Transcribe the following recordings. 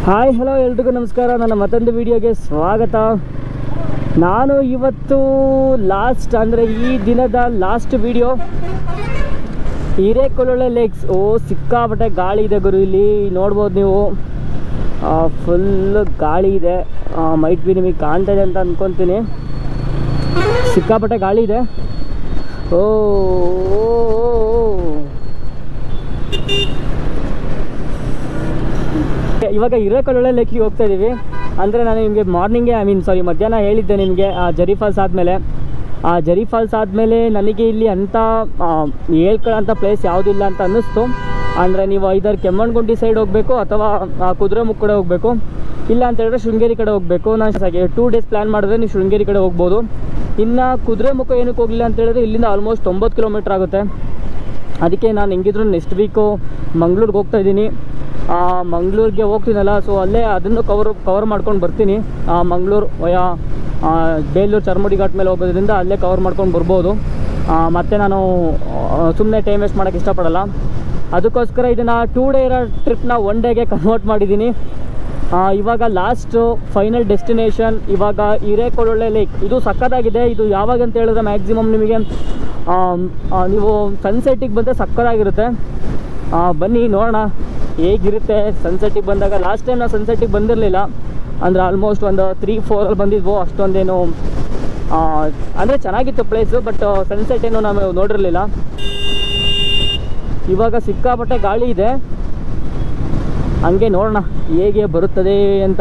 Hi hello ಎಲ್ರಿಗೂ ನಮಸ್ಕಾರ ನನ್ನ ಮತ್ತೊಂದು ವಿಡಿಯೋಗೆ ಸ್ವಾಗತ ನಾನು ಇವತ್ತು ಲಾಸ್ಟ್ ಅಂದರೆ ಈ ದಿನದ ಲಾಸ್ಟ್ ವಿಡಿಯೋ ಹಿರೇಕೊಳೊಳ್ಳೆ ಲೇಕ್ಸ್ ಓ ಸಿಕ್ಕಾಪಟ್ಟೆ ಗಾಳಿ ಇದೆ ಗುರು ಇಲ್ಲಿ ನೋಡ್ಬೋದು ನೀವು ಫುಲ್ ಗಾಳಿ ಇದೆ ಮೈಟ್ ಬಿ ನಿಮಗೆ ಕಾಣ್ತಾ ಇದೆ ಅಂತ ಅಂದ್ಕೊತೀನಿ ಸಿಕ್ಕಾಪಟ್ಟೆ ಗಾಳಿ ಇದೆ ಓ ಓ, ಓ, ಓ. ಇವಾಗ ಹಿರೇಕೊಳೊಳ್ಳೆ ಲೇಕಿಗೆ ಹೋಗ್ತಾ ಇದ್ದೀವಿ ಅಂದರೆ ನಾನು ನಿಮಗೆ ಮಾರ್ನಿಂಗೇ ಐ ಮೀನ್ ಸಾರಿ ಮಧ್ಯಾಹ್ನ ಹೇಳಿದ್ದೆ ನಿಮಗೆ ಆ ಜರಿ ಫಾಲ್ಸ್ ಆದಮೇಲೆ ಆ ಜರಿ ಫಾಲ್ಸ್ ಆದಮೇಲೆ ನನಗೆ ಇಲ್ಲಿ ಅಂಥ ಹೇಳ್ಕೊಳ್ಳೋಂಥ ಪ್ಲೇಸ್ ಯಾವುದಿಲ್ಲ ಅಂತ ಅನ್ನಿಸ್ತು ಅಂದರೆ ನೀವು ಐದಾರು ಕೆಮ್ಮಣ್ಣಗುಂಡಿ ಸೈಡ್ ಹೋಗಬೇಕು ಅಥವಾ ಆ, ಕುದುರೆಮುಖ ಕಡೆ ಹೋಗಬೇಕು ಇಲ್ಲ ಅಂತ ಹೇಳಿದ್ರೆ ಶೃಂಗೇರಿ ಕಡೆ ಹೋಗಬೇಕು ನಾನು ಟೂ ಡೇಸ್ ಪ್ಲ್ಯಾನ್ ಮಾಡಿದ್ರೆ ನೀವು ಶೃಂಗೇರಿ ಕಡೆ ಹೋಗ್ಬೋದು ಇನ್ನು ಕುದುರೆಮುಖ ಏನಕ್ಕೆ ಹೋಗಲಿಲ್ಲ ಅಂತ ಹೇಳಿದ್ರೆ ಇಲ್ಲಿಂದ ಆಲ್ಮೋಸ್ಟ್ ತೊಂಬತ್ತು ಕಿಲೋಮೀಟ್ರ್ ಆಗುತ್ತೆ ಅದಕ್ಕೆ ನಾನು ಹೆಂಗಿದ್ರು ನೆಕ್ಸ್ಟ್ ವೀಕು ಮಂಗ್ಳೂರಿಗೆ ಹೋಗ್ತಾ ಇದ್ದೀನಿ ಮಂಗ್ಳೂರಿಗೆ ಹೋಗ್ತೀನಲ್ಲ ಸೊ ಅಲ್ಲೇ ಅದನ್ನು ಕವರ್ ಕವರ್ ಮಾಡ್ಕೊಂಡು ಬರ್ತೀನಿ ಮಂಗಳೂರು ವಯ ಬೇಲೂರು ಚರ್ಮಡಿ ಘಾಟ್ ಮೇಲೆ ಹೋಗೋದ್ರಿಂದ ಅಲ್ಲೇ ಕವರ್ ಮಾಡ್ಕೊಂಡು ಬರ್ಬೋದು ಆ, ಮತ್ತೆ ನಾನು ಸುಮ್ಮನೆ ಟೈಮ್ ವೇಸ್ಟ್ ಮಾಡೋಕ್ಕೆ ಇಷ್ಟಪಡಲ್ಲ ಅದಕ್ಕೋಸ್ಕರ ಇದನ್ನು ಟೂ ಡೇ ಇರೋ ಟ್ರಿಪ್ನ ಒನ್ ಡೇಗೆ ಕನ್ವರ್ಟ್ ಮಾಡಿದ್ದೀನಿ ಆ, ಇವಾಗ ಲಾಸ್ಟ್ ಫೈನಲ್ ಡೆಸ್ಟಿನೇಷನ್ ಇವಾಗ ಹಿರೇಕೊಳೊಳ್ಳೆ ಲೇಕ್ ಇದು ಸಕ್ಕತ್ತಾಗಿದೆ ಇದು ಯಾವಾಗ ಅಂತ ಹೇಳಿದ್ರೆ ಮ್ಯಾಕ್ಸಿಮಮ್ ನಿಮಗೆ ಆಮ್, ಆ, ನೀವು ಸನ್ಸೆಟ್ಟಿಗೆ ಬಂದರೆ ಸಕ್ಕತ್ತಾಗಿರುತ್ತೆ ಆ, ಬನ್ನಿ ನೋಡೋಣ ಹೇಗಿರುತ್ತೆ ಸನ್ಸೆಟ್ಟಿಗೆ ಬಂದಾಗ ಲಾಸ್ಟ್ ಟೈಮ್ ನಾವು ಸನ್ಸೆಟ್ಟಿಗೆ ಬಂದಿರಲಿಲ್ಲ ಅಂದರೆ ಆಲ್ಮೋಸ್ಟ್ ಒಂದು ತ್ರೀ ಫೋರಲ್ಲಿ ಬಂದಿದ್ವು ಅಷ್ಟೊಂದೇನು ಅಂದರೆ ಚೆನ್ನಾಗಿತ್ತು ಪ್ಲೇಸು ಬಟ್ ಸನ್ಸೆಟ್ ಏನು ನಾವು ನೋಡಿರಲಿಲ್ಲ ಇವಾಗ ಸಿಕ್ಕಾಪಟ್ಟೆ ಗಾಳಿ ಇದೆ ಹಂಗೆ ನೋಡೋಣ ಹೇಗೆ ಬರುತ್ತದೆ ಅಂತ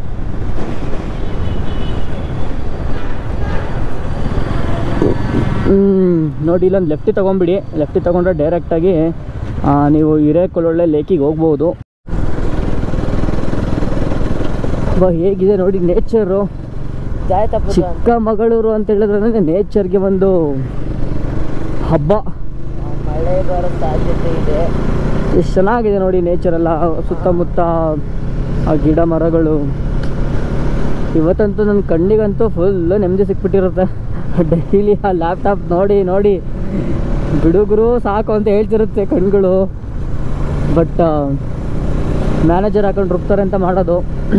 ಹ್ಮ್, ನೋಡಿ ಇಲ್ಲೊಂದು ಲೆಫ್ಟಿ ತೊಗೊಂಬಿಡಿ ಲೆಫ್ಟಿ ತೊಗೊಂಡ್ರೆ ಡೈರೆಕ್ಟಾಗಿ ನೀವು ಹಿರೇಕೊಳೊಳ್ಳೆ ಲೇಕಿಗೆ ಹೋಗ್ಬೋದು ಬಾ ಹೇಗಿದೆ ನೋಡಿ ನೇಚರು ಚಿಕ್ಕಮಗಳೂರು ಅಂತ ಹೇಳಿದ್ರೆ ನೇಚರ್ಗೆ ಒಂದು ಹಬ್ಬ ಮಳೆ ಬರೋ ಸಾಧ್ಯತೆ ಇದೆ ಎಷ್ಟು ಚೆನ್ನಾಗಿದೆ ನೋಡಿ ನೇಚರ್ ಎಲ್ಲ ಸುತ್ತಮುತ್ತ ಆ ಗಿಡ ಮರಗಳು ಇವತ್ತಂತೂ ನನ್ನ ಕಣ್ಣಿಗಂತೂ ಫುಲ್ ನೆಮ್ಮದಿ ಸಿಕ್ಬಿಟ್ಟಿರುತ್ತೆ ಡೈಲಿ ಆ ಲ್ಯಾಪ್ಟಾಪ್ ನೋಡಿ ನೋಡಿ ಬಿಡುಗರು ಸಾಕು ಅಂತ ಹೇಳ್ತಿರುತ್ತೆ ಕಣ್ಗಳು ಬಟ್ ಮ್ಯಾನೇಜರ್ ಹಾಕೊಂಡು ರುಬ್ತಾರೆ ಅಂತ ಮಾಡೋದು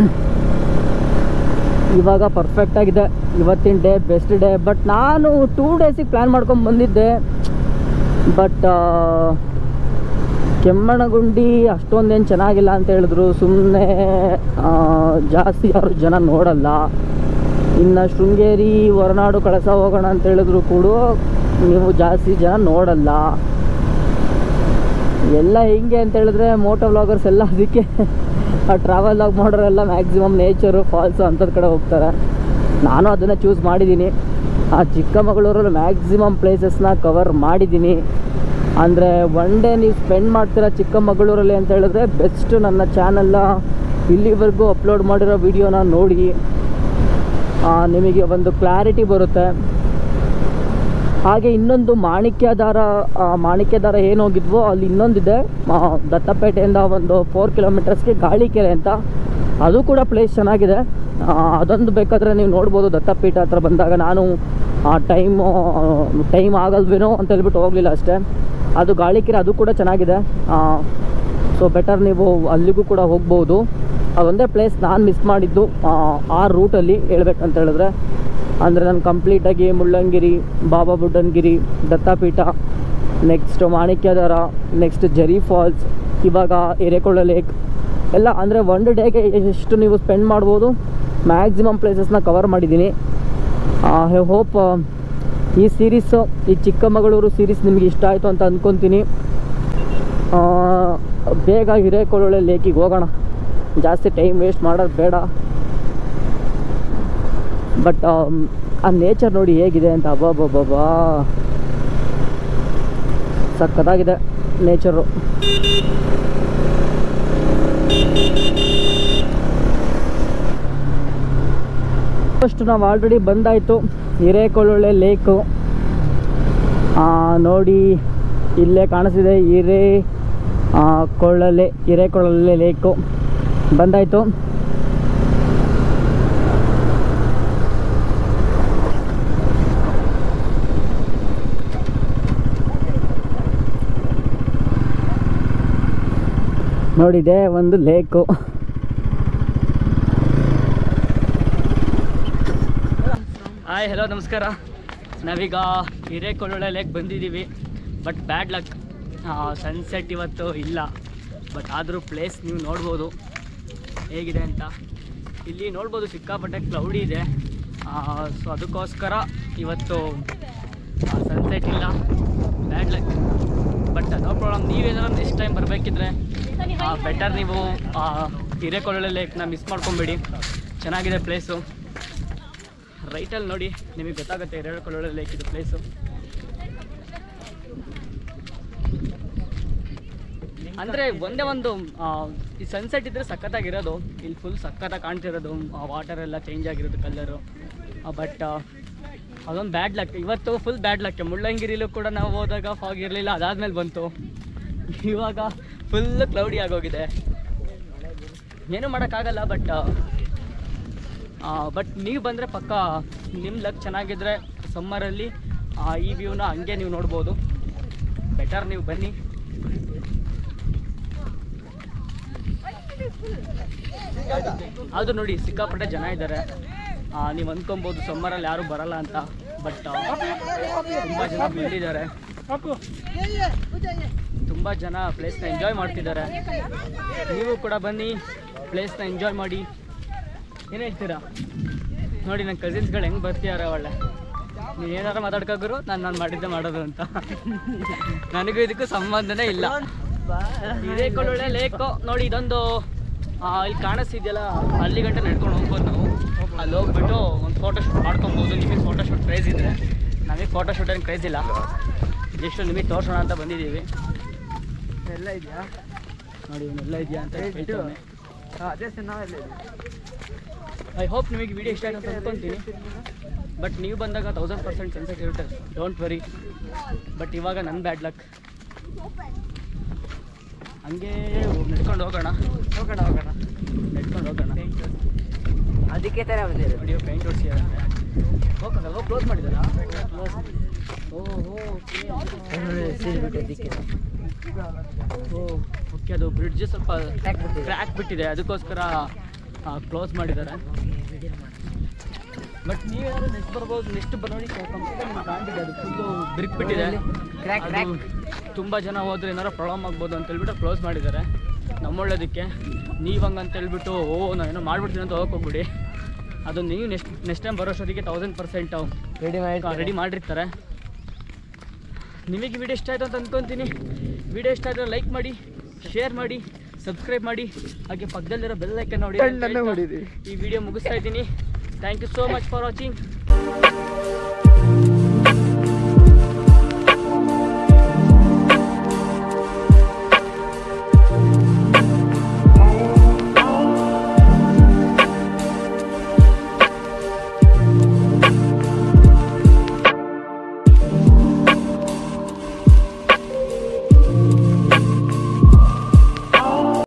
ಇವಾಗ ಪರ್ಫೆಕ್ಟ್ ಆಗಿದೆ ಇವತ್ತಿನ ಡೇ ಬೆಸ್ಟ್ ಡೇ ಬಟ್ ನಾನು ಟೂ ಡೇಸಿಗೆ ಪ್ಲ್ಯಾನ್ ಮಾಡ್ಕೊಂಡು ಬಂದಿದ್ದೆ ಬಟ್ ಕೆಮ್ಮಣ್ಣಗುಂಡಿ ಅಷ್ಟೊಂದೇನು ಚೆನ್ನಾಗಿಲ್ಲ ಅಂತ ಹೇಳಿದ್ರು ಸುಮ್ಮನೆ ಜಾಸ್ತಿ ಯಾರು ಜನ ನೋಡಲ್ಲ ಇನ್ನು ಶೃಂಗೇರಿ ಹೊರನಾಡು ಕಳಸ ಹೋಗೋಣ ಅಂತ ಹೇಳಿದ್ರು ಕೂಡ ನೀವು ಜಾಸ್ತಿ ಜನ ನೋಡಲ್ಲ ಎಲ್ಲ ಹಿಂಗೆ ಅಂತ ಹೇಳಿದ್ರೆ ಮೋಟೋ ವ್ಲಾಗರ್ಸ್ ಎಲ್ಲ ಅದಕ್ಕೆ ಟ್ರಾವೆಲ್ ಆಗಿ ಮಾಡೋರೆಲ್ಲ ಮ್ಯಾಕ್ಸಿಮಮ್ ನೇಚರು ಫಾಲ್ಸು ಅಂಥದ್ದು ಕಡೆ ಹೋಗ್ತಾರೆ ನಾನು ಅದನ್ನು ಚೂಸ್ ಮಾಡಿದ್ದೀನಿ ಆ ಚಿಕ್ಕಮಗಳೂರಲ್ಲಿ ಮ್ಯಾಕ್ಸಿಮಮ್ ಪ್ಲೇಸಸ್ನ ಕವರ್ ಮಾಡಿದ್ದೀನಿ ಅಂದರೆ ಒನ್ ಡೇ ನೀವು ಸ್ಪೆಂಡ್ ಮಾಡ್ತೀರಾ ಚಿಕ್ಕಮಗಳೂರಲ್ಲಿ ಅಂತ ಹೇಳಿದ್ರೆ ಬೆಸ್ಟ್ ನನ್ನ ಚಾನಲ್ನ ಇಲ್ಲಿವರೆಗೂ ಅಪ್ಲೋಡ್ ಮಾಡಿರೋ ವಿಡಿಯೋನ ನೋಡಿ ಆ, ನಿಮಗೆ ಒಂದು ಕ್ಲಾರಿಟಿ ಬರುತ್ತೆ ಹಾಗೆ ಇನ್ನೊಂದು ಮಾಣಿಕ್ಯದಾರ ಆ, ಮಾಣಿಕ್ಯದಾರ ಏನು ಹೋಗಿದ್ವೋ ಅಲ್ಲಿ ಇನ್ನೊಂದಿದೆ ಆ, ದತ್ತಪೇಟೆಯಿಂದ ಒಂದು ಫೋರ್ ಕಿಲೋಮೀಟರ್ಸ್ಗೆ ಗಾಳಿಕೆರೆ ಅಂತ ಅದು ಕೂಡ ಪ್ಲೇಸ್ ಚೆನ್ನಾಗಿದೆ ಆ, ಅದೊಂದು ಬೇಕಾದರೆ ನೀವು ನೋಡ್ಬೋದು ದತ್ತಪೀಠ ಹತ್ರ ಬಂದಾಗ ನಾನು ಆ ಟೈಮು ಟೈಮ್ ಆಗಲ್ವೇನೋ ಅಂತ ಹೇಳ್ಬಿಟ್ಟು ಹೋಗಲಿಲ್ಲ ಅಷ್ಟೇ ಅದು ಗಾಳಿಕೆರೆ ಅದು ಕೂಡ ಚೆನ್ನಾಗಿದೆ ಸೊ ಬೆಟರ್ ನೀವು ಅಲ್ಲಿಗೂ ಕೂಡ ಹೋಗ್ಬೋದು ಅದೊಂದೇ ಪ್ಲೇಸ್ ನಾನು ಮಿಸ್ ಮಾಡಿದ್ದು ಆ, ಆ ರೂಟಲ್ಲಿ ಹೇಳ್ಬೇಕಂತ ಹೇಳಿದ್ರೆ ಅಂದರೆ ನಾನು ಕಂಪ್ಲೀಟಾಗಿ Mullayanagiri Baba Budangiri Dattapeetha next Manikyadhara next Jhari falls ಇವಾಗ ಎರೆಕೊಳ್ಳ ಲೇಕ್ ಎಲ್ಲ ಅಂದರೆ ಒನ್ ಡೇಗೆ ಎಷ್ಟು ನೀವು ಸ್ಪೆಂಡ್ ಮಾಡ್ಬೋದು ಮ್ಯಾಕ್ಸಿಮಮ್ ಪ್ಲೇಸಸ್ನ ಕವರ್ ಮಾಡಿದ್ದೀನಿ ಐ ಹೋಪ್ ಈ ಸೀರೀಸು ಈ ಚಿಕ್ಕಮಗಳೂರು ಸೀರೀಸ್ ನಿಮಗೆ ಇಷ್ಟ ಆಯಿತು ಅಂತ ಅಂದ್ಕೊತೀನಿ ಆ, ಬೇಗ ಹಿರೇಕೊಳೊಳ್ಳೆ ಲೇಕಿಗೆ ಹೋಗೋಣ ಜಾಸ್ತಿ ಟೈಮ್ ವೇಸ್ಟ್ ಮಾಡೋದು ಬೇಡ ಬಟ್ ಆ ನೇಚರ್ ನೋಡಿ ಹೇಗಿದೆ ಅಂತ ಅಬ್ಬಬ್ಬಬ್ಬಾ ಸಖತ್ತಾಗಿದೆ ನೇಚರು ಫಸ್ಟ್ ನಾವು ಆಲ್ರೆಡಿ ಬಂದಾಯಿತು ಹಿರೇಕೊಳೊಳ್ಳೆ ಲೇಕು ಆ, ನೋಡಿ ಇಲ್ಲೇ ಕಾಣಿಸ್ತಿದೆ ಹಿರೇ ಆ, ಕೊಳ್ಳಲೆ ಹಿರೇಕೊಳ್ಳಲೆ ಲೇಕು ಬಂದಾಯಿತು ನೋಡಿದೆ ಒಂದು ಲೇಕು ಹಾಯ್ ಹಲೋ ನಮಸ್ಕಾರ ನಾವೀಗ ಹಿರೇಕೊಳ್ಳೊಳ್ಳೆ ಲೇಕ್ ಬಂದಿದ್ದೀವಿ ಬಟ್ ಬ್ಯಾಡ್ ಲಕ್ ಸನ್ಸೆಟ್ ಇವತ್ತು ಇಲ್ಲ ಬಟ್ ಆದರೂ ಪ್ಲೇಸ್ ನೀವು ನೋಡ್ಬೋದು ಹೇಗಿದೆ ಅಂತ ಇಲ್ಲಿ ನೋಡ್ಬೋದು ಸಿಕ್ಕಾಪಟ್ಟೆ ಕ್ಲೌಡಿ ಇದೆ ಸೊ ಅದಕ್ಕೋಸ್ಕರ ಇವತ್ತು ಸನ್ಸೆಟ್ ಇಲ್ಲ bad luck but no problem ನೀವೇನಾದ್ರು ನೆಕ್ಸ್ಟ್ ಟೈಮ್ ಬರಬೇಕಿದ್ರೆ ಬೆಟರ್ ನೀವು ಆ, ಹಿರೇಕೊಳ್ಳೊಳ್ಳೆ ಲೇಕ್ನ ಮಿಸ್ ಮಾಡ್ಕೊಬೇಡಿ ಚೆನ್ನಾಗಿದೆ ಪ್ಲೇಸು ರೈಟಲ್ಲಿ ನೋಡಿ ನಿಮಗೆ ಗೊತ್ತಾಗುತ್ತೆ ಹಿರೇಕೊಳ್ಳೊಳ್ಳೆ ಲೇಕ್ ಇದು ಪ್ಲೇಸು ಅಂದರೆ ಒಂದೇ ಒಂದು ಆ, ಈ ಸನ್ಸೆಟ್ ಇದ್ದರೆ ಸಖತ್ತಾಗಿರೋದು ಇಲ್ಲಿ ಫುಲ್ ಸಖತ್ತಾಗಿ ಕಾಣ್ತಿರೋದು ವಾಟರ್ ಎಲ್ಲ ಚೇಂಜ್ ಆಗಿರೋದು ಕಲರು ಬಟ್ ಅದೊಂದು ಬ್ಯಾಡ್ ಲಕ್ ಇವತ್ತು ಫುಲ್ ಬ್ಯಾಡ್ ಲಕ್ ಮುಳ್ಳಂಗಿರಿಲೂ ಕೂಡ ನಾವು ಹೋದಾಗ ಫಾಗ್ ಇರಲಿಲ್ಲ ಅದಾದ್ಮೇಲೆ ಬಂತು ಇವಾಗ ಫುಲ್ ಕ್ಲೌಡಿ ಆಗೋಗಿದೆ ಏನೂ ಮಾಡೋಕ್ಕಾಗಲ್ಲ ಬಟ್ ಬಟ್ ನೀವು ಬಂದರೆ ಪಕ್ಕ ನಿಮ್ಮ ಲಕ್ ಚೆನ್ನಾಗಿದ್ದರೆ ಸಮ್ಮರಲ್ಲಿ ಈ ವ್ಯೂನ ಹಂಗೆ ನೀವು ನೋಡ್ಬೋದು ಬೆಟರ್ ನೀವು ಬನ್ನಿ ಅದು ನೋಡಿ ಸಿಕ್ಕಾಪಟ್ಟೆ ಜನ ಇದ್ದಾರೆ ನೀವು ಅಂದ್ಕೊಬೋದು ಸಮ್ಮರಲ್ಲಿ ಯಾರೂ ಬರಲ್ಲ ಅಂತ ಬಟ್ ತುಂಬ ಜನ ಬಂದಿದ್ದಾರೆ ತುಂಬ ಜನ ಪ್ಲೇಸ್ನ ಎಂಜಾಯ್ ಮಾಡ್ತಿದ್ದಾರೆ ನೀವು ಕೂಡ ಬನ್ನಿ ಪ್ಲೇಸ್ನ ಎಂಜಾಯ್ ಮಾಡಿ ಏನು ಹೇಳ್ತೀರಾ ನೋಡಿ ನನ್ನ ಕಸಿನ್ಸ್ಗಳು ಹೆಂಗೆ ಬರ್ತಿದ್ದಾರೆ ಒಳ್ಳೆ ನೀವು ಏನಾರು ಮಾತಾಡ್ಕೋಗ್ರು ನಾನು ನಾನು ಮಾಡಿದ್ದೆ ಮಾಡೋದು ಅಂತ ನನಗೂ ಇದಕ್ಕೂ ಸಂಬಂಧನೇ ಇಲ್ಲ ಇದೇ ಕೊಳ್ಳೊಳ್ಳೆ ಲೇಕು ನೋಡಿ ಇದೊಂದು ಆ, ಇಲ್ಲಿ ಕಾಣಿಸ್ತಿದೆಯಲ್ಲ ಅಲ್ಲಿ ಗಂಟೆ ನಡ್ಕೊಂಡು ಹೋಗ್ಬೋದು ನಾವು ಅಲ್ಲಿ ಹೋಗ್ಬಿಟ್ಟು ಒಂದು ಫೋಟೋ ಶೂಟ್ ಮಾಡ್ಕೊಬೋದು ನಿಮಗೆ ಫೋಟೋ ಶೂಟ್ ಕ್ರೇಜ್ ಇದ್ದರೆ ನಮಗೆ ಫೋಟೋ ಶೂಟ್ ಏನು ಕ್ರೇಜ್ ಇಲ್ಲ ಜಸ್ಟ್ ನಿಮಗೆ ತೋರ್ಸೋಣ ಅಂತ ಬಂದಿದ್ದೀವಿ ಎಲ್ಲ ಇದೆಯಾ ನೋಡಿ ಇವನ್ನೆಲ್ಲ ಇದೆಯಾ ಅಂತ ಹೇಳ್ತಾನೆ ಅದೇ ನಾವೆಲ್ಲ ಐ ಹೋಪ್ ನಿಮಗೆ ವಿಡಿಯೋ ಇಷ್ಟ ಆಗುತ್ತೆ ಅಂತ ಅನ್ಕೊಂತೀನಿ ಬಟ್ ನೀವು ಬಂದಾಗ ತೌಸಂಡ್ ಪರ್ಸೆಂಟ್ ಸನ್ಸೆಟ್ ಇರುತ್ತೆ ಡೋಂಟ್ ವರಿ ಬಟ್ ಇವಾಗ ನನ್ನ ಬ್ಯಾಡ್ ಲಕ್ ಹಂಗೆ ನಡ್ಕೊಂಡು ಹೋಗೋಣ ಹೋಗೋಣ ಹೋಗೋಣ ನಡ್ಕೊಂಡು ಹೋಗೋಣ ಅದಕ್ಕೆ ತರ ಬಂದಿರೋದು ವಿಡಿಯೋ ಪೇಂಟ್ ಹೊಡ್ಸಿದ್ದಾರೆ ಹೋಗಲ್ಲ ಕ್ಲೋಸ್ ಮಾಡಿದಾರಾ ಓ ಓ ಓಕೆ ಅದು ಬ್ರಿಡ್ಜ್ ಸ್ವಲ್ಪ Crack ಬಿಟ್ಟಿದೆ. ಕ್ರ್ಯಾಕ್ ಬಿಟ್ಟಿದೆ ಅದಕ್ಕೋಸ್ಕರ ಕ್ಲೋಸ್ ಮಾಡಿದ್ದಾರೆ ಬಟ್ ನೀವೇನಾದ್ರು ನೆಕ್ಸ್ಟ್ ಬರ್ಬೋದು ನೆಕ್ಸ್ಟ್ ನೋಡಿ ಕಂಪ್ಲೀಟ್ ನಿಮ್ಗೆ ಕಾಣ್ತಿದೆ ಅದು ಫುಲ್ಲು ಬ್ರಿಕ್ ಬಿಟ್ಟಿದೆ Crack, crack. ಅದು ತುಂಬ ಜನ ಹೋದ್ರೆ ಏನಾರು ಪ್ರಾಬ್ಲಮ್ ಆಗ್ಬೋದು ಅಂತ ಹೇಳ್ಬಿಟ್ಟು ಕ್ಲೋಸ್ ಮಾಡಿದ್ದಾರೆ ನಮ್ಮೊಳ್ಳೇದಕ್ಕೆ ನೀವು ಹಂಗೆ ಅಂತ ಹೇಳ್ಬಿಟ್ಟು ಓ ನಾನೇನೋ ಮಾಡ್ಬಿಡ್ತೀನಿ ಅಂತ ಹೋಗಕ್ಕೆ ಹೋಗ್ಬಿಡಿ ಅದು ನೀವು ನೆಕ್ಸ್ಟ್ ನೆಕ್ಸ್ಟ್ ಟೈಮ್ ಬರೋಷ್ಟೊತ್ತಿಗೆ ತೌಸಂಡ್ ಪರ್ಸೆಂಟ್ ರೆಡಿ ಮಾಡಿ ರೆಡಿ ಮಾಡಿರ್ತಾರೆ ನಿಮಗೆ ವಿಡಿಯೋ ಇಷ್ಟ ಆಯಿತು ಅಂತ ಅಂದ್ಕೊತೀನಿ ವಿಡಿಯೋ ಇಷ್ಟ ಆದರೆ ಲೈಕ್ ಮಾಡಿ ಶೇರ್ ಮಾಡಿ ಸಬ್ಸ್ಕ್ರೈಬ್ ಮಾಡಿ ಹಾಗೆ ಪಕ್ಕದಲ್ಲಿರೋ ಬೆಲ್ ಐಕನ್ ನೋಡಿ ಕಣ್ಣನ್ನೇ ಹೊಡೀರಿ. ಈ ವಿಡಿಯೋ ಮುಗಿಸ್ತಾ ಇದ್ದೀನಿ thank you so much for watching